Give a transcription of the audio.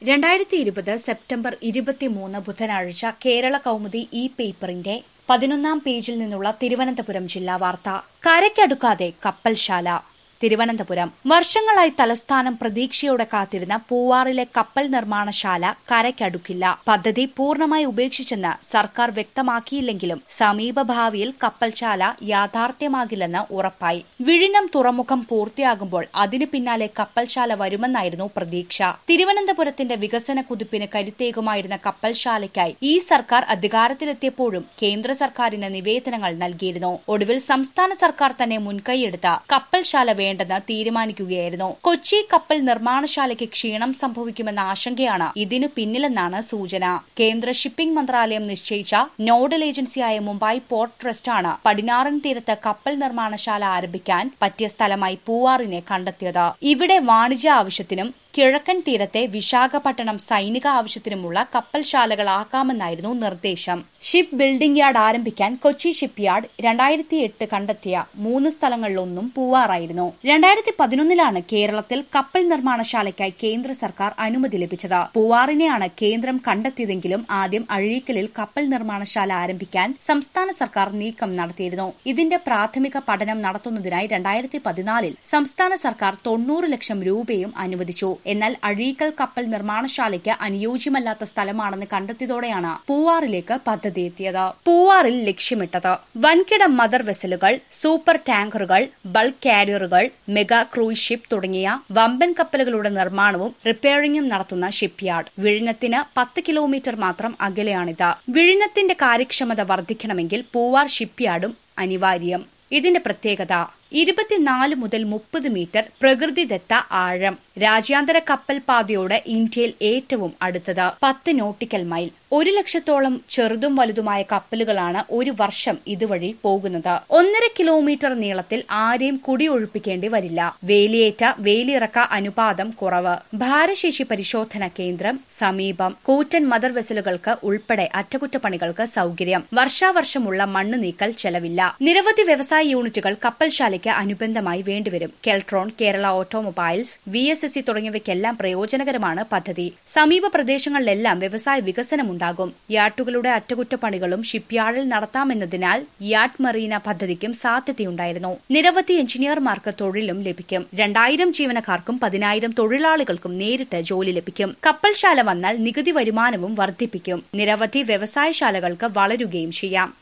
രണ്ടായിരത്തി ഇരുപത് സെപ്റ്റംബർ ഇരുപത്തിമൂന്ന് ബുധനാഴ്ച കേരള കൗമുദി ഇ പേപ്പറിന്റെ പതിനൊന്നാം പേജിൽ നിന്നുള്ള തിരുവനന്തപുരം ജില്ലാ വാർത്ത കരയ്ക്കടുക്കാതെ കപ്പൽശാല തിരുവനന്തപുരം വർഷങ്ങളായി തലസ്ഥാനം പ്രതീക്ഷയോടെ കാത്തിരുന്ന പൂവാറിലെ കപ്പൽ നിർമ്മാണശാല കരയ്ക്കടുക്കില്ല പദ്ധതി പൂർണ്ണമായി ഉപേക്ഷിച്ചെന്ന് സർക്കാർ വ്യക്തമാക്കിയില്ലെങ്കിലും സമീപഭാവിയിൽ കപ്പൽശാല യാഥാർത്ഥ്യമാകില്ലെന്ന് ഉറപ്പായി വിഴിഞ്ഞം തുറമുഖം പൂർത്തിയാകുമ്പോൾ അതിനു പിന്നാലെ കപ്പൽശാല വരുമെന്നായിരുന്നു പ്രതീക്ഷ തിരുവനന്തപുരത്തിന്റെ വികസന കുതിപ്പിന് കരുത്തേകുമായിരുന്ന കപ്പൽശാലയ്ക്കായി ഈ സർക്കാർ അധികാരത്തിലെത്തിയപ്പോഴും കേന്ദ്ര സർക്കാരിന് നിവേദനങ്ങൾ നൽകിയിരുന്നു ഒടുവിൽ സംസ്ഥാന സർക്കാർ തന്നെ മുൻകൈയെടുത്ത കപ്പൽശാല വേണ്ടെന്ന് തീരുമാനിക്കുകയായിരുന്നു കൊച്ചി കപ്പൽ നിർമ്മാണശാലയ്ക്ക് ക്ഷീണം സംഭവിക്കുമെന്ന ആശങ്കയാണ് ഇതിനു പിന്നിലെന്നാണ് സൂചന കേന്ദ്ര ഷിപ്പിംഗ് മന്ത്രാലയം നിശ്ചയിച്ച നോഡൽ ഏജൻസിയായ മുംബൈ പോർട്ട് ട്രസ്റ്റാണ് പടിഞ്ഞാറൻ തീരത്ത് കപ്പൽ നിർമ്മാണശാല ആരംഭിക്കാൻ പറ്റിയ സ്ഥലമായി പൂവാറിനെ കണ്ടെത്തിയത് ഇവിടെ വാണിജ്യ ആവശ്യത്തിനും കിഴക്കൻ തീരത്തെ വിശാഖപട്ടണം സൈനിക ആവശ്യത്തിനുമുള്ള കപ്പൽശാലകളാക്കാമെന്നായിരുന്നു നിർദ്ദേശം ഷിപ്പ് ബിൽഡിംഗ് യാർഡ് ആരംഭിക്കാൻ കൊച്ചി ഷിപ്പ് യാർഡ് രണ്ടായിരത്തി എട്ട് കണ്ടെത്തിയ മൂന്ന് സ്ഥലങ്ങളിലൊന്നും പൂവാറായിരുന്നു രണ്ടായിരത്തി പതിനൊന്നിലാണ് കേരളത്തിൽ കപ്പൽ നിർമ്മാണശാലയ്ക്കായി കേന്ദ്ര സർക്കാർ അനുമതി ലഭിച്ചത് പൂവാറിനെയാണ് കേന്ദ്രം കണ്ടെത്തിയതെങ്കിലും ആദ്യം അഴീക്കലിൽ കപ്പൽ നിർമ്മാണശാല ആരംഭിക്കാൻ സംസ്ഥാന സർക്കാർ നീക്കം നടത്തിയിരുന്നു ഇതിന്റെ പ്രാഥമിക പഠനം നടത്തുന്നതിനായി രണ്ടായിരത്തി പതിനാലിൽ സംസ്ഥാന സർക്കാർ തൊണ്ണൂറ് ലക്ഷം രൂപയും അനുവദിച്ചു എന്നാൽ അഴീക്കൽ കപ്പൽ നിർമ്മാണശാലയ്ക്ക് അനുയോജ്യമല്ലാത്ത സ്ഥലമാണെന്ന് കണ്ടെത്തിയതോടെയാണ് പൂവാറിലേക്ക് പദ്ധതി എത്തിയത് പൂവാറിൽ ലക്ഷ്യമിട്ടത് വൻകിട മദർ വെസലുകൾ സൂപ്പർ ടാങ്കറുകൾ ബൾക്ക് കാരിയറുകൾ മെഗാ ക്രൂയിസ് ഷിപ്പ് തുടങ്ങിയ വമ്പൻ കപ്പലുകളുടെ നിർമ്മാണവും റിപ്പയറിംഗും നടത്തുന്ന ഷിപ്പ് യാർഡ് വിഴിഞ്ഞത്തിന് പത്ത് കിലോമീറ്റർ മാത്രം അകലെയാണിത് വിഴിഞ്ഞത്തിന്റെ കാര്യക്ഷമത വർദ്ധിക്കണമെങ്കിൽ പൂവാർ ഷിപ്പ് യാർഡും അനിവാര്യം ഇതിന്റെ പ്രത്യേകത ഇരുപത്തിനാല് മുതൽ മുപ്പത് മീറ്റർ പ്രകൃതിദത്ത ആഴം രാജ്യാന്തര കപ്പൽ പാതയോട് ഇന്ത്യയിൽ ഏറ്റവും അടുത്തത് പത്ത് നോട്ടിക്കൽ മൈൽ ഒരു ലക്ഷത്തോളം ചെറുതും വലുതുമായ കപ്പലുകളാണ് ഒരു വർഷം ഇതുവഴി പോകുന്നത് ഒന്നര കിലോമീറ്റർ നീളത്തിൽ ആരെയും കുടിയൊഴിപ്പിക്കേണ്ടി വരില്ല വേലിയേറ്റ വേലിയിറക്ക അനുപാതം കുറവ് ഭാരശേഷി പരിശോധന കേന്ദ്രം സമീപം കൂറ്റൻ മദർ വെസലുകൾക്ക് ഉൾപ്പെടെ അറ്റകുറ്റപ്പണികൾക്ക് സൗകര്യം വർഷാവർഷമുള്ള മണ്ണ് നീക്കൽ ചെലവില്ല നിരവധി വ്യവസായ യൂണിറ്റുകൾ കപ്പൽശാലയ്ക്ക് അനുബന്ധമായി വേണ്ടിവരും Keltron Kerala automobiles V S S C തുടങ്ങിയവയ്ക്കെല്ലാം പ്രയോജനകരമാണ് പദ്ധതി സമീപ പ്രദേശങ്ങളിലെല്ലാം വ്യവസായ വികസനമുണ്ടാകും യാട്ടുകളുടെ അറ്റകുറ്റപ്പണികളും ഷിപ്പ്യാർഡിൽ നടത്താമെന്നതിനാൽ യാട്ട് മറീന പദ്ധതിക്കും സാധ്യതയുണ്ടായിരുന്നു നിരവധി എഞ്ചിനീയർമാർക്ക് തൊഴിലും ലഭിക്കും രണ്ടായിരം ജീവനക്കാർക്കും പതിനായിരം തൊഴിലാളികൾക്കും നേരിട്ട് ജോലി ലഭിക്കും കപ്പൽശാല വന്നാൽ നികുതി വരുമാനവും വർദ്ധിപ്പിക്കും നിരവധി വ്യവസായശാലകൾക്ക് വളരുകയും ചെയ്യാം